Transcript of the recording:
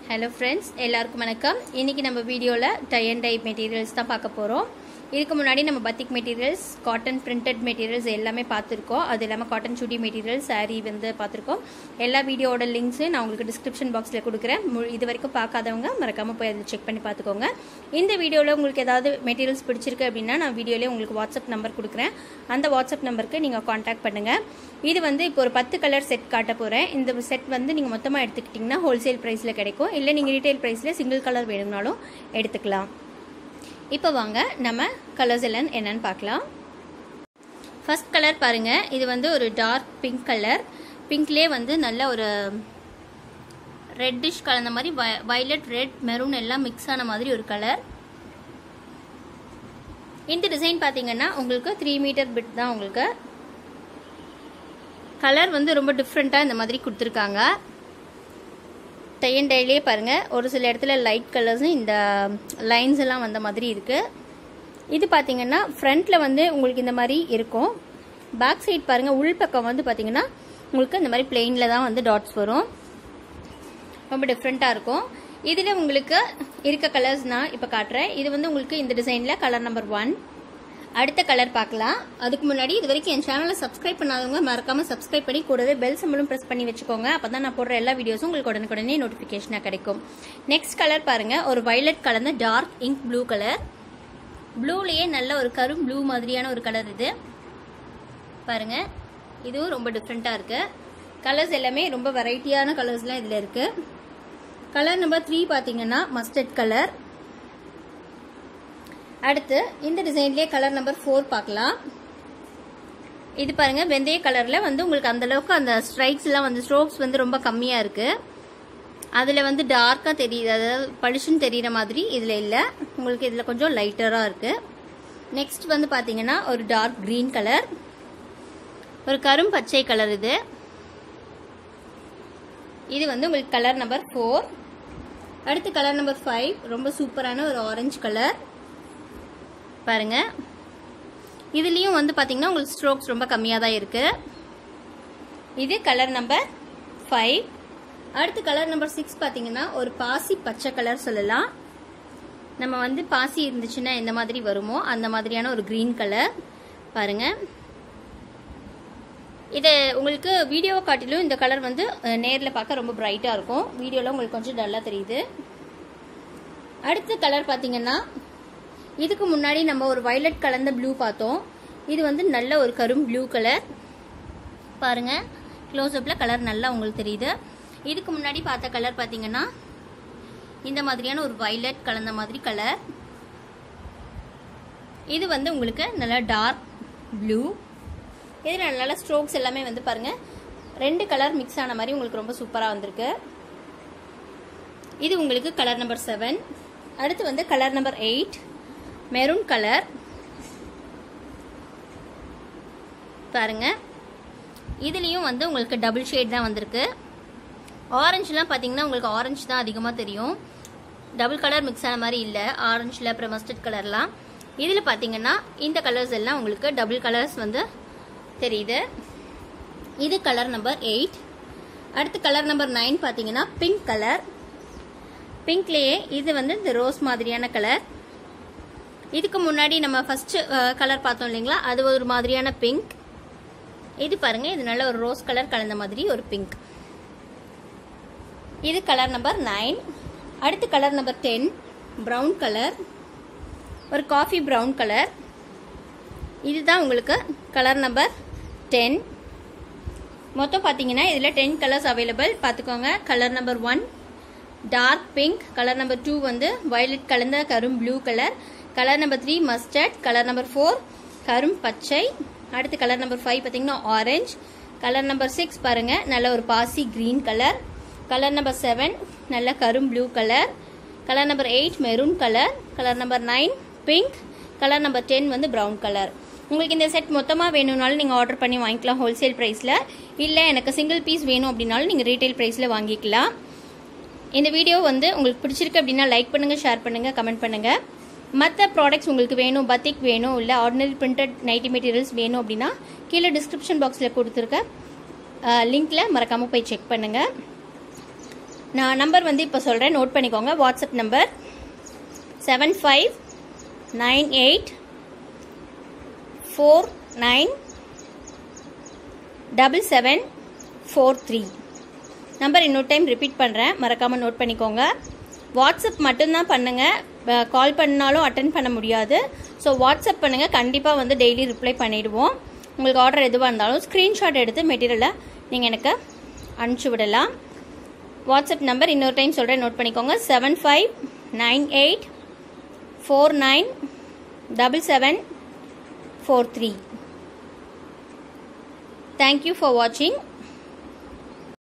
hello friends எல்லாருக்கும் வணக்கம் இன்றைக்கி நம்ம வீடியோவில் டை அண்ட் டை மெட்டீரியல்ஸ் தான் பார்க்க போகிறோம் இதுக்கு முன்னாடி நம்ம batik materials cotton printed materials எல்லாமே பார்த்துருக்கோம் அது இல்லாமல் காட்டன் சுடி மெட்டீரியல்ஸ் saree வந்து பார்த்துருக்கோம் எல்லா வீடியோவோட லிங்க்ஸும் நான் உங்களுக்கு டிஸ்கிரிப்ஷன் பாக்ஸில் கொடுக்குறேன் மு- இது வரைக்கும் பார்க்காதவங்க மறக்காமல் போய் அதில் செக் பண்ணி பார்த்துக்கோங்க இந்த வீடியோவில் உங்களுக்கு ஏதாவது மெட்டீரியல்ஸ் பிடிச்சிருக்கு அப்படின்னா நான் வீடியோலேயே உங்களுக்கு வாட்ஸ்அப் நம்பர் கொடுக்குறேன் அந்த வாட்ஸ்அப் நம்பருக்கு நீங்கள் காண்டாக்ட் பண்ணுங்கள் இது வந்து இப்போ ஒரு பத்து கலர் செட் காட்ட போகிறேன் இந்த செட் வந்து நீங்கள் மொத்தமாக எடுத்துக்கிட்டிங்கன்னா ஹோல்சேல் ப்ரைஸில் கிடைக்கும் இல்லை நீங்கள் ரீட்டைல் ப்ரைஸில் சிங்கிள் கலர் வேணும்னாலும் எடுத்துக்கலாம் இப்போ வாங்க நம்ம கலர்ஸ் எல்லாம் என்னன்னு பார்க்கலாம் ஃபர்ஸ்ட் கலர் பாருங்க இது வந்து ஒரு டார்க் பிங்க் கலர் பிங்க்லேயே வந்து நல்ல ஒரு ரெட்டிஷ் கலந்த மாதிரி வயலட் ரெட் மெரூன் எல்லாம் மிக்ஸ் ஆன மாதிரி ஒரு கலர் இந்த டிசைன் பார்த்தீங்கன்னா உங்களுக்கு த்ரீ மீட்டர் பிட் தான் உங்களுக்கு கலர் வந்து ரொம்ப டிஃப்ரெண்ட்டாக இந்த மாதிரி கொடுத்துருக்காங்க டை அண்ட் டைலே பாருங்கள் ஒரு சில இடத்துல லைட் கலர்ஸும் இந்த லைன்ஸ் எல்லாம் வந்த மாதிரி இருக்குது இது பார்த்தீங்கன்னா ஃப்ரண்ட்டில் வந்து உங்களுக்கு இந்த மாதிரி இருக்கும் பேக் சைட் பாருங்கள் உள் பக்கம் வந்து பார்த்தீங்கன்னா உங்களுக்கு இந்த மாதிரி பிளெயினில் தான் வந்து டாட்ஸ் வரும் ரொம்ப டிஃப்ரெண்ட்டாக இருக்கும் இதில் உங்களுக்கு இருக்க கலர்ஸ் நான் இப்போ காட்டுறேன் இது வந்து உங்களுக்கு இந்த டிசைனில் கலர் நம்பர் ஒன் அடுத்த கலர் பார்க்கலாம் அதுக்கு முன்னாடி இது வரைக்கும் என் சேனலை சப்ஸ்கிரைப் பண்ணாதவங்க மறக்காம சப்ஸ்கிரைப் பண்ணி கூடவே பெல் சிம்பிளும் ப்ரெஸ் பண்ணி வச்சுக்கோங்க அப்பதான் நான் போடுற எல்லா வீடியோஸும் உங்களுக்கு உடனுக்குடனே நோட்டிஃபிகேஷனாக கிடைக்கும் நெக்ஸ்ட் கலர் பாருங்க ஒரு வயலட் கலர்ந்த டார்க் இங்க் ப்ளூ கலர் ப்ளூலேயே நல்ல ஒரு கரும் ப்ளூ மாதிரியான ஒரு கலர் இது பாருங்க இதுவும் ரொம்ப டிஃப்ரெண்ட்டாக இருக்கு கலர்ஸ் எல்லாமே ரொம்ப வெரைட்டியான கலர்ஸ்லாம் இதில் இருக்கு கலர் நம்பர் த்ரீ பார்த்தீங்கன்னா மஸ்டர்ட் கலர் அடுத்து இந்த டிசைன்லேயே கலர் நம்பர் ஃபோர் பார்க்கலாம் இது பாருங்க வெந்தய கலர்ல வந்து உங்களுக்கு அந்த அளவுக்கு அந்த ஸ்ட்ரைக்ஸ் எல்லாம் வந்து ஸ்ட்ரோக்ஸ் வந்து ரொம்ப கம்மியா இருக்கு அதுல வந்து டார்க்கா தெரியுது அதாவது பளிச்சுன்னு தெரியுற மாதிரி இதுல இல்ல உங்களுக்கு இதுல கொஞ்சம் லைட்டரா இருக்கு நெக்ஸ்ட் வந்து பாத்தீங்கன்னா ஒரு டார்க் green கலர் ஒரு கரும் பச்சை கலர் இது இது வந்து உங்களுக்கு கலர் நம்பர் ஃபோர் அடுத்து கலர் நம்பர் ஃபைவ் ரொம்ப சூப்பரான ஒரு ஆரஞ்சு கலர் பாருங்க இதுலேயும் வந்து பார்த்தீங்கன்னா உங்களுக்கு ஸ்ட்ரோக்ஸ் ரொம்ப கம்மியாக தான் இருக்கு இது கலர் நம்பர் ஃபைவ் அடுத்து கலர் நம்பர் சிக்ஸ் பார்த்தீங்கன்னா ஒரு பாசி பச்சை கலர் சொல்லலாம் நம்ம வந்து பாசி இருந்துச்சுன்னா எந்த மாதிரி வருமோ அந்த மாதிரியான ஒரு க்ரீன் கலர் பாருங்க இது உங்களுக்கு வீடியோவை காட்டிலும் இந்த கலர் வந்து நேரில் பார்க்க ரொம்ப பிரைட்டாக இருக்கும் வீடியோவில் உங்களுக்கு கொஞ்சம் டல்லாக தெரியுது அடுத்த கலர் பார்த்தீங்கன்னா இதுக்கு முன்னாடி நம்ம ஒரு வயலட் கலந்த ப்ளூ பார்த்தோம் இது வந்து நல்ல ஒரு கரும் ப்ளூ கலர் பாருங்க க்ளோஸ்அப்பில் கலர் நல்லா உங்களுக்கு தெரியுது இதுக்கு முன்னாடி பார்த்த கலர் பார்த்தீங்கன்னா இந்த மாதிரியான ஒரு வயலட் கலந்த மாதிரி கலர் இது வந்து உங்களுக்கு நல்லா டார்க் ப்ளூ இதில் நல்ல ஸ்ட்ரோக்ஸ் எல்லாமே வந்து பாருங்க ரெண்டு கலர் மிக்ஸ் ஆன மாதிரி உங்களுக்கு ரொம்ப சூப்பராக வந்திருக்கு இது உங்களுக்கு கலர் நம்பர் செவன் அடுத்து வந்து colour number eight maroon colour பாருங்க இதுலேயும் வந்து உங்களுக்கு டபுள் ஷேட் தான் வந்திருக்கு ஆரஞ்சுலாம் பார்த்தீங்கன்னா உங்களுக்கு ஆரஞ்சு தான் அதிகமாக தெரியும் டபுள் கலர் மிக்ஸ் ஆன மாதிரி இல்லை ஆரஞ்சில் அப்புறம் மஸ்டர்ட் கலர்லாம் இதில் பார்த்தீங்கன்னா இந்த கலர்ஸ் எல்லாம் உங்களுக்கு டபுள் கலர்ஸ் வந்து தெரியுது இது கலர் நம்பர் எயிட் அடுத்து கலர் நம்பர் நைன் பார்த்தீங்கன்னா பிங்க் கலர் பிங்க்லேயே இது வந்து இந்த ரோஸ் மாதிரியான கலர் இதுக்கு முன்னாடி நம்ம ஃபர்ஸ்ட் கலர் பார்த்தோம் இல்லைங்களா அது ஒரு மாதிரியான பிங்க் இது பாருங்க இது நல்ல ஒரு ரோஸ் கலர் கலந்த மாதிரி ஒரு பிங்க் இது கலர் நம்பர் நைன் அடுத்து colour number ten brown colour ஒரு காஃபி ப்ரௌன் கலர் இதுதான் உங்களுக்கு கலர் நம்பர் டென் மொத்தம் பார்த்தீங்கன்னா இதில் டென் கலர்ஸ் அவைலபிள் பார்த்துக்கோங்க colour number one dark pink colour number two வந்து வயலட் கலந்த கரும் blue colour colour number three mustard colour number four கரும் பச்சை அடுத்து கலர் நம்பர் ஃபைவ் பார்த்தீங்கன்னா ஆரஞ்சு கலர் நம்பர் சிக்ஸ் பாருங்க நல்ல ஒரு பாசி green colour colour number seven நல்ல கரும் blue colour colour number eight maroon colour colour number nine pink colour number ten வந்து ப்ரௌன் கலர் உங்களுக்கு இந்த செட் மொத்தமாக வேணும்னாலும் நீங்கள் ஆர்டர் பண்ணி வாங்கிக்கலாம் ஹோல்சேல் ப்ரைஸில் இல்லை எனக்கு சிங்கிள் பீஸ் வேணும் அப்படின்னாலும் நீங்கள் ரீட்டைல் ப்ரைஸில் வாங்கிக்கலாம் இந்த வீடியோ வந்து உங்களுக்கு பிடிச்சிருக்கு அப்படின்னா லைக் பண்ணுங்கள் ஷேர் பண்ணுங்கள் கமெண்ட் பண்ணுங்கள் மற்ற ப்ராடக்ட்ஸ் உங்களுக்கு வேணும் பத்திக் வேணும் இல்லை ஆர்டினரி பிரிண்டட் நைட்டி மெட்டீரியல்ஸ் வேணும் அப்படின்னா கீழே டிஸ்கிரிப்ஷன் பாக்ஸில் கொடுத்துருக்க லிங்க்கில் மறக்காமல் போய் செக் பண்ணுங்கள் நான் நம்பர் வந்து இப்போ சொல்கிறேன் நோட் பண்ணிக்கோங்க WhatsApp number seven five nine eight four nine double seven four three number இன்னொரு டைம் ரிப்பீட் பண்ணுறேன் மறக்காமல் நோட் பண்ணிக்கோங்க வாட்ஸ்அப் மட்டும்தான் பண்ணுங்கள் கால் பண்ணாலும் அட்டன் பண்ண முடியாது ஸோ வாட்ஸ்அப் பண்ணுங்கள் கண்டிப்பாக வந்து டெய்லி ரிப்ளை பண்ணிவிடுவோம் உங்களுக்கு ஆர்டர் எதுவாக இருந்தாலும் ஸ்க்ரீன்ஷாட் எடுத்து மெட்டீரியலை நீங்கள் எனக்கு அனுப்பிச்சி விடலாம் வாட்ஸ்அப் நம்பர் இன்னொரு டைம் சொல்கிறேன் நோட் பண்ணிக்கோங்க seven five nine eight four nine double seven four three thank you for வாட்சிங்